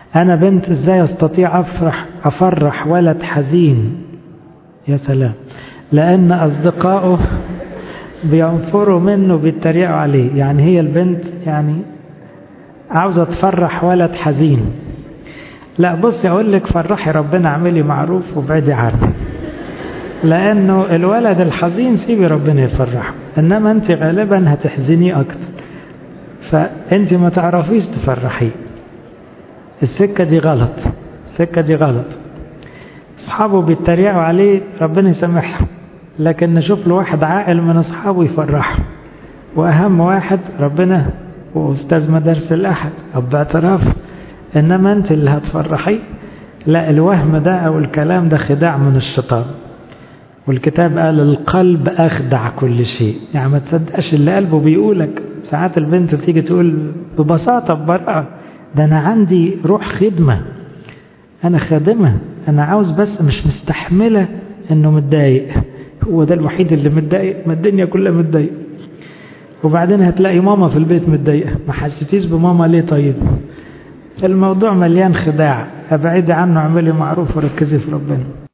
أنا بنت إزاي أستطيع أفرح أفرح ولد حزين يا سلام لأن أصدقائه بينفروا منه بيتريقوا عليه يعني هي البنت يعني عاوزة تفرح ولد حزين لا بصي أقول لك فرحي ربنا اعملي معروف وابعدي عنه لأنه الولد الحزين سيبي ربنا يفرحه إنما أنت غالبا هتحزنيه أكتر فأنت ما تعرفيش تفرحيه السكة دي غلط السكة دي غلط أصحابه بيتريقوا عليه ربنا يسامحهم لكن نشوف له واحد عاقل من أصحابه يفرحه وأهم واحد ربنا وأستاذ مدارس الأحد أب اعتراف إنما أنت اللي هتفرحيه لا الوهم ده أو الكلام ده خداع من الشيطان والكتاب قال القلب أخدع كل شيء يعني ما تصدقش اللي قلبه بيقولك ساعات البنت تيجي تقول ببساطة ببراءة ده أنا عندي روح خدمة أنا خادمة أنا عاوز بس مش مستحملة إنه متضايق هو ده الوحيد اللي متضايق ما الدنيا كلها متضايق وبعدين هتلاقي ماما في البيت متضايقة ما حسيتيش بماما ليه طيب الموضوع مليان خداع ابعدي عنه اعملي معروف وركزي في ربنا